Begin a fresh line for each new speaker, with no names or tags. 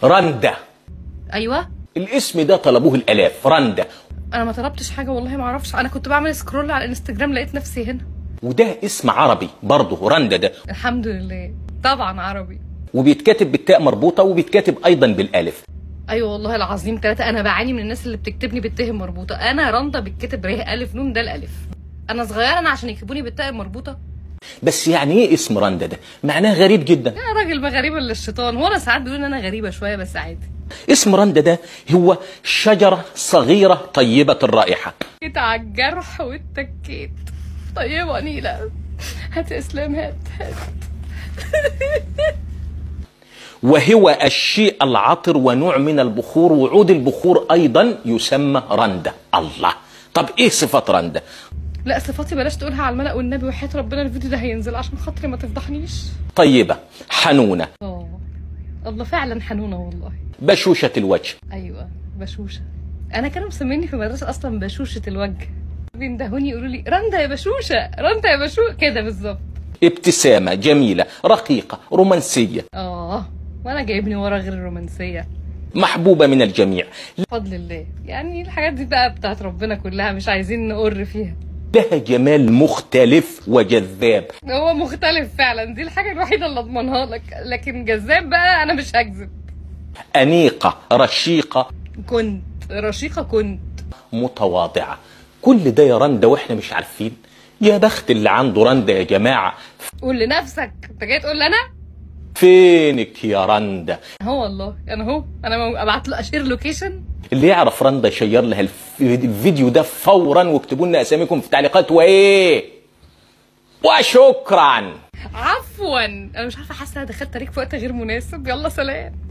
رندا
ايوه
الاسم ده طلبوه الالاف رندا
انا ما طلبتش حاجه والله ما اعرفش انا كنت بعمل سكرول على الانستجرام لقيت نفسي هنا
وده اسم عربي برضه رندا ده
الحمد لله طبعا عربي
وبيتكتب بالتاء مربوطه وبيتكتب ايضا بالالف
ايوه والله العظيم ثلاثة انا بعاني من الناس اللي بتكتبني بالتاء مربوطه انا رندا بتكتب ره الف نون ده الالف انا صغيره انا عشان يكتبوني بالتاء المربوطه
بس يعني ايه اسم رندا ده معناه غريب جدا
يا راجل ما غريبه الا الشيطان هو انا ساعات بيقولوا ان انا غريبه شويه بس عادي
اسم رندا ده هو شجره صغيره طيبه الرائحه
جيت على الجرح واتكيت طيبه نيله هات يا اسلام هات هات
وهو الشيء العطر ونوع من البخور وعود البخور ايضا يسمى رندا الله طب ايه صفات رندا
لا صفاتي بلاش تقولها على الملأ والنبي وحياة ربنا الفيديو ده هينزل عشان خاطري ما تفضحنيش
طيبه حنونه
اه الله فعلا حنونه والله
بشوشه الوجه
ايوه بشوشه انا كانوا مسميني في المدرسه اصلا بشوشه الوجه بيندهوني يقولوا لي رندا يا بشوشه رندا يا بشو كده بالظبط
ابتسامه جميله رقيقه رومانسيه
اه وانا جايبني ورا غير الرومانسيه
محبوبه من الجميع
بفضل الله يعني الحاجات دي بقى بتاعت ربنا كلها مش عايزين نقر فيها
لها جمال مختلف وجذاب
هو مختلف فعلا دي الحاجه الوحيده اللي اضمنها لك لكن جذاب بقى انا مش هكذب
انيقه رشيقه
كنت رشيقه كنت
متواضعه كل ده يا رندا واحنا مش عارفين يا بخت اللي عنده رندا يا جماعه
قول لنفسك انت جاي تقول لي انا
فينك يا رندا
هو والله انا هو انا ابعت له اشير لوكيشن
اللي يعرف رندا يشير لها الف- الفيديو ده فورا واكتبوا لنا اساميكم في التعليقات وايه وشكرا
عفوا انا مش عارفه حاسه انا دخلت عليك في وقت غير مناسب يلا سلام